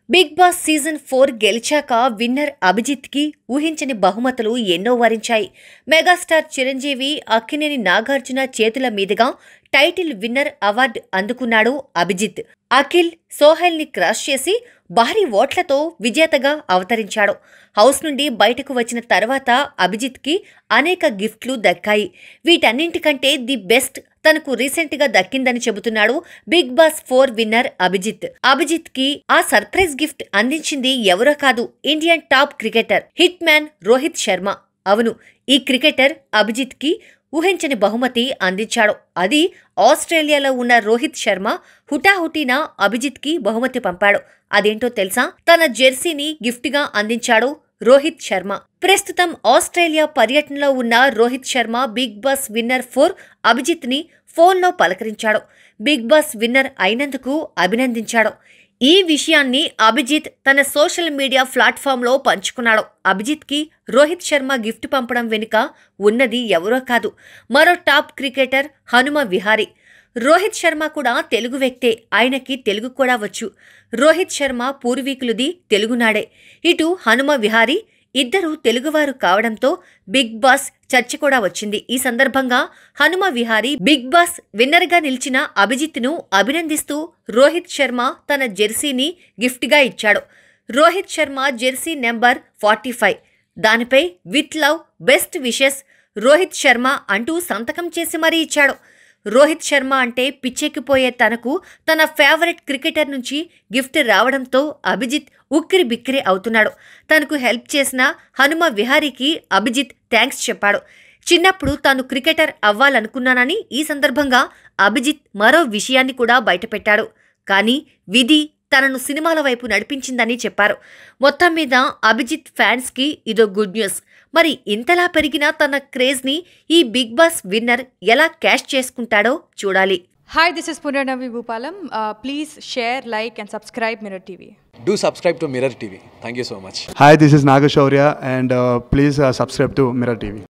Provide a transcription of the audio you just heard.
Big Boss season four గెలిచాక winner Abhijeet కి ఊహించని బహుమతులు ఎన్నో వరించాయి మెగాస్టార్ చిరంజీవి అక్కినేని నాగార్జున చేతుల మీదుగా టైటిల్ విన్నర్ అవార్డు అందుకున్నాడు అభిజిత్ అఖిల్ సోహెల్ ని క్రాస్ చేసి భారీ ఓట్లతో విజేతగా అవతరించాడు హౌస్ నుండి బయటకు వచ్చిన తర్వాత అభిజిత్ కి అనేక గిఫ్ట్లు దక్కాయి వీటన్నింటికంటే ది బెస్ట్ తనకు రీసెంట్ గా దక్కిందని చెబుతున్నాడు Big Boss four winner Abhijeet Abhijeet కి ఆ సర్ప్రైజ్ గిఫ్ట్ అందించింది ఎవరో కాదు Indian top cricketer hit man Rohit Sharma అవును ఈ క్రికెటర్ అభిజిత్ కి ఊహించని బహుమతి అందించాడు అది ఆస్ట్రేలియాలో ఉన్న రోహిత్ శర్మ హుటాహుటిన అభిజిత్ కి బహుమతి పంపాడు అదేంటో తెలుసా తన జెర్సీని గిఫ్ట్ గా అందించాడు రోహిత్ శర్మ ప్రస్తుతం ఆస్ట్రేలియా పర్యటనలో ఉన్న Rohit Sharma Big Boss winner four Abhijeet ని ఫోన్లో పలకరించాడు బిగ్ బాస్ విన్నర్ అయినందుకు అభినందించాడు ఈ విషయాన్ని అభిజిత్ తన సోషల్ మీడియా ప్లాట్ఫామ్లో పంచుకున్నాడు అభిజిత్కి రోహిత్ శర్మ గిఫ్ట్ పంపడం వెనుక ఉన్నది ఎవరో కాదు మరో టాప్ క్రికెటర్ హనుమ విహారీ రోహిత్ శర్మ కూడా తెలుగు వ్యక్తే ఆయనకి తెలుగు కూడా వచ్చు రోహిత్ శర్మ పూర్వీకులది తెలుగునాడే ఇటు హనుమ విహారీ ఇద్దరు తెలుగువారు కావడంతో బిగ్ బాస్ చర్చ కూడా వచ్చింది ఈ సందర్భంగా హనుమ విహారీ బిగ్ బాస్ విన్నర్గా నిలిచిన అభిజిత్ను అభినందిస్తూ రోహిత్ శర్మ తన జెర్సీని గిఫ్ట్గా ఇచ్చాడు Rohit Sharma jersey number forty five దానిపై with love best wishes Rohit Sharma అంటూ సంతకం చేసి మరీ ఇచ్చాడు రోహిత్ శర్మ అంటే పిచ్చెక్కిపోయే తనకు తన ఫేవరెట్ క్రికెటర్ నుంచి గిఫ్ట్ రావడంతో అభిజిత్ ఉక్కిరి బిక్కిరి అవుతున్నాడు తనకు హెల్ప్ చేసిన హనుమ విహారీకి అభిజిత్ థ్యాంక్స్ చెప్పాడు చిన్నప్పుడు తాను క్రికెటర్ అవ్వాలనుకున్నానని ఈ సందర్భంగా అభిజిత్ మరో విషయాన్ని కూడా బయటపెట్టాడు కానీ విధి తనను సినిమాల వైపు నడిపించిందని చెప్పారు మొత్తం మీద అభిజిత్ ఫ్యాన్స్కి ఇదో గుడ్ న్యూస్ మరి ఇంతలా పెరిగిన తన క్రేజ్ని ఈ బిగ్ బాస్ విన్నర్ ఎలా క్యాష్ చేసుకుంటాడో చూడాలి Hi, this is Punarnavi Bhupalam. Uh, please share, like, and subscribe Mirror TV. Do subscribe to Mirror TV. Thank you so much. Hi, this is Nagashaurya, and uh, please uh, subscribe to Mirror TV.